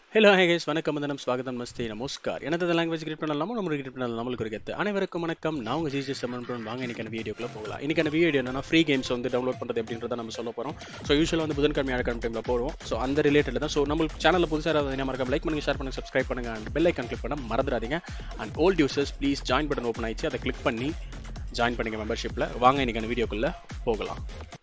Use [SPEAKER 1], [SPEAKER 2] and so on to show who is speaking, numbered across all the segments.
[SPEAKER 1] hello hey guys வணக்கம் வந்தனம் ஸ்வாகதம் மஸ்தி நமஸ்கார் எனது லாங்குவேஜ் கிரியேட் பண்ணலாமா நம்மளுக்கு கிரியேட் பண்ணலாம் நம்மளுக்கு ஒரு கெத்து அனைவருக்கும் வணக்கம் நான் உங்கள் ஜிஜி செமன் வாங்க இன்னைக்கான வீடியோக்குள்ள போகலாம் இன்னைக்கான வீடியோ என்னன்னா ஃப்ரீ கேம்ஸ் வந்து டவுன்லோட் பண்ணுறது எப்படின்றத நம்ம சொல்ல போகிறோம் ஸோ யூஸ்வலாக வந்து புதன்கிழமை வியாழக்கிழமை டைமில் போடுவோம் ஸோ அந்த ரிலேட்டட் தான் ஸோ நம்மளுக்கு சேனலில் புதுசாக ஏதாவது மறக்காம லைக் பண்ணுங்க ஷேர் பண்ணுங்க சப்ஸ்கிரைப் பண்ணுங்க அண்ட் பெல் ஐக்கன் கிளிக் பண்ண மறந்துடாதீங்க and old users please join button open ஆயிடுச்சு அதை கிளிக் பண்ணி ஜாயின் பண்ணுங்க மெம்பர்ஷிப்பில் வாங்க இன்னைக்கான வீடியோக்குள்ளே போகலாம்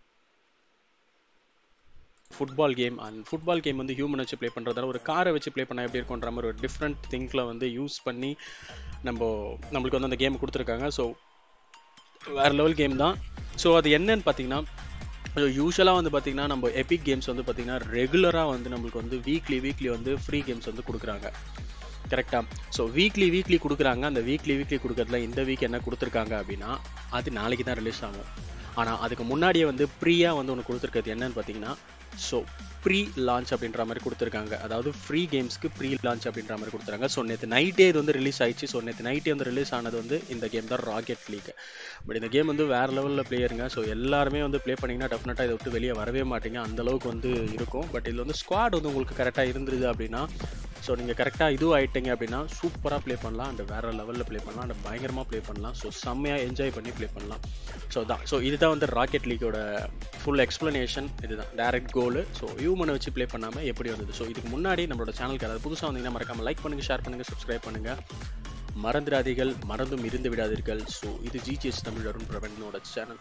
[SPEAKER 1] football game and football game வந்து ஹியூமன் வச்சு ப்ளே பண்ணுறதால ஒரு காரை வச்சு ப்ளே பண்ணால் எப்படி இருக்குன்ற மாதிரி ஒரு டிஃப்ரெண்ட் திங்கில் வந்து யூஸ் பண்ணி நம்ம நம்மளுக்கு வந்து அந்த கேம் கொடுத்துருக்காங்க ஸோ வேறு லெவல் கேம் தான் ஸோ அது என்னன்னு பார்த்தீங்கன்னா யூஸ்வலாக வந்து பார்த்தீங்கன்னா நம்ம எபிக் கேம்ஸ் வந்து பார்த்தீங்கன்னா ரெகுலராக வந்து நம்மளுக்கு வந்து வீக்லி வீக்லி வந்து ஃப்ரீ கேம்ஸ் வந்து கொடுக்குறாங்க கரெக்டாக ஸோ வீக்லி வீக்லி கொடுக்குறாங்க அந்த வீக்லி வீக்லி கொடுக்குறதுல இந்த வீக் என்ன கொடுத்துருக்காங்க அப்படின்னா அது நாளைக்கு தான் ரிலீஸ் ஆகும் ஆனால் அதுக்கு முன்னாடியே வந்து ப்ரீயாக வந்து ஒன்று கொடுத்துருக்கிறது என்னன்னு பார்த்தீங்கன்னா ஸோ ப்ரீ லான்ச் அப்படின்ற மாதிரி கொடுத்துருக்காங்க அதாவது ஃப்ரீ கேம்ஸ்க்கு ப்ரீ லான்ச் அப்படின்ற மாதிரி கொடுத்துருக்காங்க ஸோ நேற்று நைட்டே இது வந்து ரிலீஸ் ஆயிடுச்சு ஸோ நேற்று நைட்டே வந்து ரிலீஸ் ஆனது வந்து இந்த கேம் தான் ராக்கெட் லீக் பட் இந்த கேம் வந்து வேறு லெவலில் பிளேயருங்க ஸோ எல்லாருமே வந்து ப்ளே பண்ணிங்கன்னா டெஃபினட்டாக இதை விட்டு வெளியே வரவே மாட்டீங்க அந்த அளவுக்கு வந்து இருக்கும் பட் இதில் வந்து ஸ்குவாட் வந்து உங்களுக்கு கரெக்டாக இருந்துருது அப்படின்னா ஸோ நீங்கள் கரெக்டாக இதுவும் ஆகிட்டீங்க அப்படின்னா சூப்பராக ப்ளே பண்ணலாம் அண்ட் வேறு லெவலில் ப்ளே பண்ணலாம் அண்ட் பயங்கரமாக ப்ளே பண்ணலாம் ஸோ செம்மையாக என்ஜாய் பண்ணி ப்ளே பண்ணலாம் ஸோ தான் ஸோ இதுதான் வந்து ராக்கெட் லீக்கோட ஃபுல் எக்ஸ்ப்ளனேஷன் இதுதான் டேரக்ட் கோலு ஸோ ஹியூமனை வச்சு ப்ளே பண்ணாமல் எப்படி வந்தது ஸோ இதுக்கு முன்னாடி நம்மளோட சேனலுக்கு அதாவது புதுசாக வந்தீங்கன்னா மறக்காமல் லைக் பண்ணுங்கள் ஷேர் பண்ணுங்கள் சப்ஸ்கிரைப் பண்ணுங்கள் மறந்துடாதீர்கள் மறந்தும் இருந்து விடாதீர்கள் ஸோ இது ஜிஜிஎஸ் தமிழ் அருண் பிரவனோட சேனல்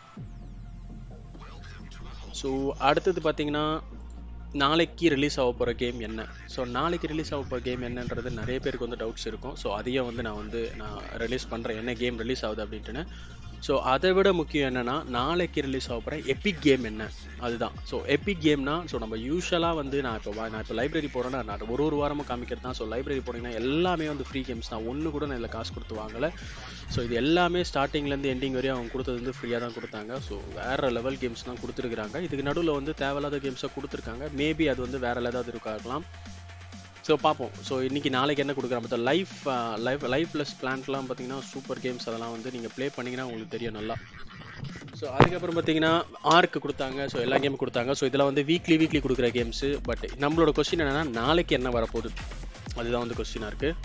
[SPEAKER 1] ஸோ அடுத்தது பார்த்தீங்கன்னா நாளைக்கு ரிலீஸ் ஆக போகிற கேம் என்ன ஸோ நாளைக்கு ரிலீஸ் ஆக போகிற கேம் என்னன்றது நிறைய பேருக்கு வந்து டவுட்ஸ் இருக்கும் ஸோ அதையும் வந்து நான் வந்து நான் ரிலீஸ் பண்ணுறேன் என்ன கேம் ரிலீஸ் ஆகுது அப்படின்ட்டுன்னு ஸோ அதை விட முக்கியம் என்னென்னா நாளைக்கு ரிலீஸ் ஆக போகிற எபிக் கேம் என்ன அதுதான் ஸோ எபிக் கேம்னா ஸோ நம்ம யூஸ்வலாக வந்து நான் இப்போ நான் இப்போ லைப்ரரி போகிறேன்னா நான் ஒரு ஒரு வாரமும் காமிக்கிறது தான் ஸோ லைப்ரரி போனீங்கன்னா எல்லாமே வந்து ஃப்ரீ கேம்ஸ் தான் ஒன்று கூட நான் இதில் காசு கொடுத்து வாங்கலை ஸோ இது எல்லாமே ஸ்டார்டிங்லேருந்து எண்டிங் வரையும் அவங்க கொடுத்தது வந்து ஃப்ரீயாக தான் கொடுத்தாங்க ஸோ வேறு லெவல் கேம்ஸ் தான் கொடுத்துருக்குறாங்க இதுக்கு நடுவில் வந்து தேவையில்லாத கேம்ஸை கொடுத்துருக்காங்க மேபி அது வந்து வேறு ஏதாவது இருக்கலாம் ஸோ பார்ப்போம் ஸோ இன்றைக்கி நாளைக்கு என்ன கொடுக்குறாங்க மற்ற லைஃப் லைஃப் லைஃப் ப்ளஸ் பிளான்ட்லாம் பார்த்தீங்கன்னா சூப்பர் கேம்ஸ் அதெல்லாம் வந்து நீங்கள் ப்ளே பண்ணிங்கன்னா உங்களுக்கு தெரியும் நல்லா ஸோ அதுக்கப்புறம் பார்த்தீங்கன்னா ஆர்க்கு கொடுத்தாங்க ஸோ எல்லா கேமும் கொடுத்தாங்க ஸோ இதெல்லாம் வந்து வீக்லி வீக்லி கொடுக்குற கேம்ஸு பட் நம்மளோட கொஸ்டின் என்னென்னா நாளைக்கு என்ன வரப்போகுது அதுதான் வந்து கொஸ்டினாக இருக்குது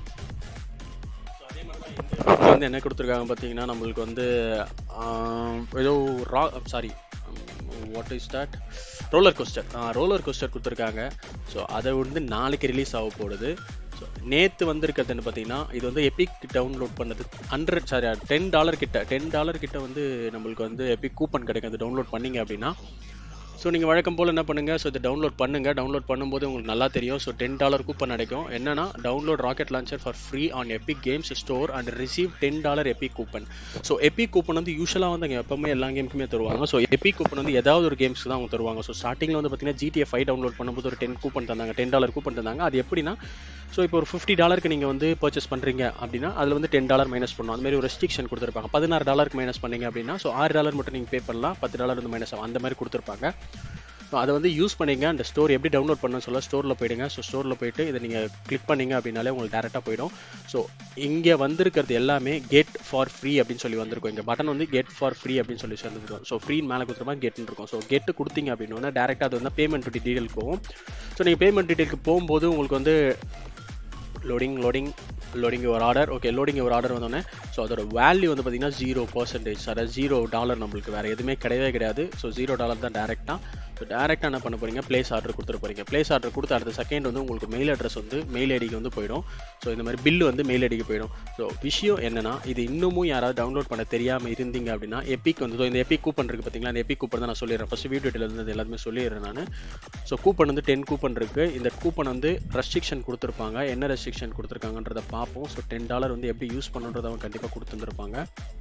[SPEAKER 1] வந்து என்ன கொடுத்துருக்காங்க பார்த்தீங்கன்னா நம்மளுக்கு வந்து ஏதோ ரா sorry what is that roller coaster roller coaster கொடுத்துருக்காங்க ஸோ அதை வந்து நாளைக்கு ரிலீஸ் ஆக போடுது ஸோ நேற்று வந்திருக்கிறதுன்னு பார்த்தீங்கன்னா இது வந்து எபிக் டவுன்லோட் பண்ணது ஹண்ட்ரட் சாரி டென் டாலர் கிட்ட டென் டாலர் கிட்ட வந்து நம்மளுக்கு வந்து எபிக் கூப்பன் கிடைக்கும் அது டவுன்லோட் பண்ணிங்க அப்படின்னா ஸோ நீங்கள் வழக்கம் போல் என்ன பண்ணுங்கள் ஸோ இதை டவுன்லோட் பண்ணுங்கள் டவுன்லோட் பண்ணும்போது உங்களுக்கு நல்லா தெரியும் ஸோ டென் டாலர் கூப்பன் கிடைக்கும் என்னன்னா download rocket launcher for free on Epic games store and receive ten dollar Epic coupon so Epic coupon வந்து யூஸ்வலாக வந்து அங்கே எப்பவுமே எல்லா கேமுக்குமே தருவாங்க ஸோ எபிக் கூப்பன் வந்து ஏதாவது ஒரு கேம்ஸ் தான் அவங்க தருவாங்க ஸோ ஸ்டார்டிங்கில் வந்து பார்த்தீங்கன்னா ஜிடிஏ ஃபைவ் டவுன்லோட் பண்ணும்போது ஒரு டென் கூப்பன் தந்தாங்க டென் டாலர் கூப்பன் தந்தாங்க அது எப்படின்னா ஸோ இப்போ ஒரு ஃபிஃப்டி டாலருக்கு நீங்கள் வந்து பர்ச்சேஸ் பண்ணுறீங்க அப்படின்னா அதில் வந்து டென் டாலர் மைனஸ் பண்ணும் அந்த மாதிரி ஒரு ரெஸ்ட்ரிக்ஷன் கொடுத்துருப்பாங்க பதினாறு டாலருக்கு மைனஸ் பண்ணீங்க அப்படின்னா ஸோ ஆறு டாலர் மட்டும் நீங்கள் பே பண்ணலாம் பத்து டாலர் வந்து மைனஸ் ஆகும் அந்த மாதிரி கொடுத்துருப்பாங்க ஸோ அதை வந்து யூஸ் பண்ணிங்க அந்த ஸ்டோர் எப்படி டவுன்லோட் பண்ணணும்னு சொல்ல ஸ்டோரில் போயிடுங்க ஸோ ஸ்டோரில் போயிட்டு இதை நீங்கள் கிளிக் பண்ணிங்க அப்படின்னாலே உங்களுக்கு டேரெக்டாக போயிடும் ஸோ இங்கே வந்திருக்கிறது எல்லாமே கெட் ஃபார் ஃப்ரீ அப்படின்னு சொல்லி வந்திருக்கும் இங்கே பட்டன் வந்து கெட் ஃபார் ஃப்ரீ அப்படின்னு சொல்லி சொல்லிருக்கோம் ஸோ ஃப்ரீ மேலே கொடுத்துருமா கெட்னு இருக்கும் ஸோ கெட்டு கொடுத்தீங்க அப்படின்னா டேரெக்டாக அது வந்து பேமெண்ட் டீட்டெயில் போகும் ஸோ நீங்கள் பேமெண்ட் டீட்டெயிலுக்கு போகும்போது உங்களுக்கு வந்து லோடிங் லோடிங் லோடிங் ஒரு ஆர்டர் ஓகே லோடிங் ஒரு ஆர்டர் வந்தோடனே ஸோ அதோட வேல்யூ வந்து பார்த்தீங்கன்னா ஜீரோ பர்சன்டேஜ் அதாவது ஜீரோ டாலர் நம்மளுக்கு வேறு எதுவுமே கிடையவே கிடையாது ஸோ ஜீரோ டாலர் தான் டேரெக்டாக ஸோ டேரெக்டாக என்ன பண்ண போகிறீங்க ப்ளேஸ் ஆர்டர் கொடுத்துட்டு போகிறீங்க ப்ளேஸ் ஆர்டர் கொடுத்து அடுத்த செகண்ட் வந்து உங்களுக்கு மெயில் அட்ரஸ் வந்து மெயில் ஐடிக்கு வந்து போயிடும் ஸோ இந்த மாதிரி பில்லு வந்து மெயில் ஐடிக்கு போயிடும் ஸோ விஷயம் என்னன்னா இது இன்னமும் யாராவது டவுன்லோட் பண்ண தெரியாமல் இருந்தீங்க அப்படின்னா எப்பிக் வந்து இந்த எப்பிக் கூப்பன் இருக்குது பார்த்தீங்களா அந்த எப்பிக் கூப்பன் தான் நான் சொல்லிடுறேன் ஃபஸ்ட் வீடியோ இருந்து எல்லாமே சொல்லிடுறேன் நான் ஸோ கூப்பன் வந்து டென் கூப்பன் இருக்குது இந்த கூப்பன் வந்து ரெஸ்ட்ரிக்ஷன் கொடுத்துருப்பாங்க என்ன ரெஸ்ட்ரிக்ஷன் கொடுத்துருக்காங்கன்றத பார்ப்போம் ஸோ டென் டாலர் வந்து எப்படி யூஸ் பண்ணுன்றதை அவங்க கண்டிப்பாக கொடுத்துருந்துருப்பாங்க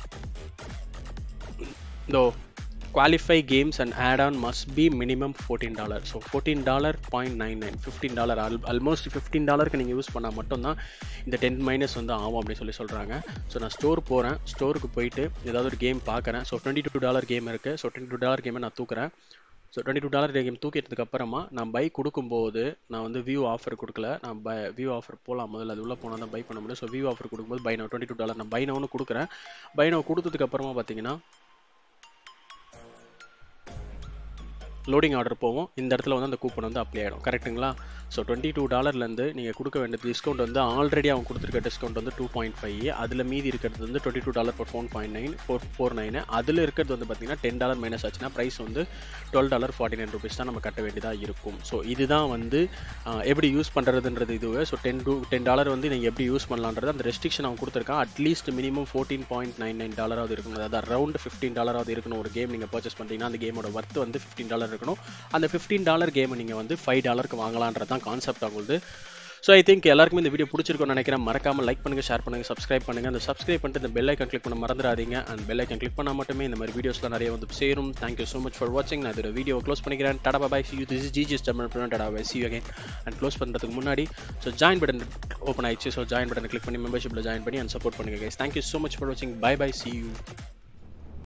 [SPEAKER 1] இதோ qualify games and add on must be minimum fourteen dollar so fourteen dollar point nine nine fifteen dollar அல் ஆல்மோஸ்ட் ஃபிஃப்டீன் டாலருக்கு நீங்கள் யூஸ் பண்ணால் மட்டும்தான் இந்த டென் மைனஸ் வந்து ஆகும் அப்படின்னு சொல்லி சொல்கிறாங்க ஸோ நான் ஸ்டோர் போகிறேன் ஸ்டோருக்கு போயிட்டு ஏதாவது ஒரு கேம் பார்க்குறேன் so twenty two dollar game இருக்குது ஸோ டுவெண்ட்டி டூ டாலர் கேமை நான் தூக்குறேன் so twenty two dollar game தூக்கிட்டதுக்கு அப்புறமா நான் பை கொடுக்கும்போது நான் வந்து வியூ ஆஃபர் கொடுக்கல நான் பை வியூ ஆஃபர் போகலாம் முதல்ல அது உள்ளே போனால் தான் பை பண்ண முடியும் ஸோ வியூ ஆஃபர் கொடுக்கும்போது buy no twenty two dollar நான் பை நோன்னு கொடுக்குறேன் பை நோ கொடுத்ததுக்கு அப்புறமா பார்த்தீங்கன்னா லோடிங் ஆர்டர் போகும் இந்த இடத்துல வந்து அந்த கூப்பன் வந்து அப்ளை ஆகிடும் கரெக்ட்டுங்களா ஸோ டுவெண்ட்டி டூ டாலர்லேருந்து நீங்கள் கொடுக்க வேண்டிய டிஸ்கவுண்ட் வந்து ஆல்ரெடி அவங்க கொடுத்துருக்க டிஸ்கவுண்ட் வந்து டூ பாயிண்ட் ஃபைவ் அதில் மீதி இருக்கிறது வந்து twenty two dollar four phone point nine four four nine அதில் இருக்கிறது வந்து பார்த்தீங்கன்னா டென் டாலர் மைனஸ் ஆச்சுன்னா ப்ரைஸ் வந்து twelve dollar forty nine rupees தான் நம்ம கட்ட வேண்டியதாக இருக்கும் ஸோ இதுதான் வந்து ஆஹ், எப்படி யூஸ் பண்ணுறதுன்றது இதுவே so ten two ten dollar வந்து நீங்கள் எப்படி யூஸ் பண்ணலான்றது அந்த ரெஸ்ட்ரிக்ஷன் அவங்க கொடுத்துருக்கான் at least minimum fourteen point nine nine டாலராவது இருக்கணும் அதாவது அரௌண்ட் ஃபிஃப்டீன் டாலராவது இருக்கணும் ஒரு கேம் நீங்கள் பர்ச்சேஸ் பண்ணிட்டீங்கன்னா அந்த கேமோட ஒர்த் வந்து ஃபிஃப்டீன் டாலர் இருக்கணும் அந்த ஃபிஃப்டீன் டாலர் கேமை நீங்கள் வந்து ஃபைவ் டாலருக்கு வாங்கலான்றது தான் கான்செப்ட் அவங்களுக்கு ஸோ ஐ திங்க் எல்லாருக்குமே இந்த வீடியோ பிடிச்சிருக்கும்னு நினைக்கிறேன் மறக்காம லைக் பண்ணுங்க ஷேர் பண்ணுங்க சப்ஸ்கிரைப் பண்ணுங்க அந்த சப்ஸ்கிரைப் பண்ணிட்டு இந்த பெல் ஐக்கன் கிளிக் பண்ண மறந்துடாதீங்க அண்ட் பெல் ஐக்கன் கிளிக் பண்ணால் மட்டுமே இந்த மாதிரி வீடியோஸ்லாம் நிறைய வந்து சேரும் தேங்க்யூ ஸோ மச் ஃபார் வாட்சிங் நான் இதோட வீடியோ க்ளோஸ் பண்ணிக்கிறேன் tata bye see you this GGS Tamil tata bye see again and close பண்ணுறதுக்கு முன்னாடி ஸோ ஜாயின் பட்டன் ஓப்பன் ஆயிடுச்சு ஸோ ஜாயின் பட்டன் கிளிக் பண்ணி மெம்பர்ஷிப்பில் ஜாயின் பண்ணி அண்ட் சப்போர்ட் பண்ணுங்க guys thank you so much for வாட்சிங் பை பை சி யூ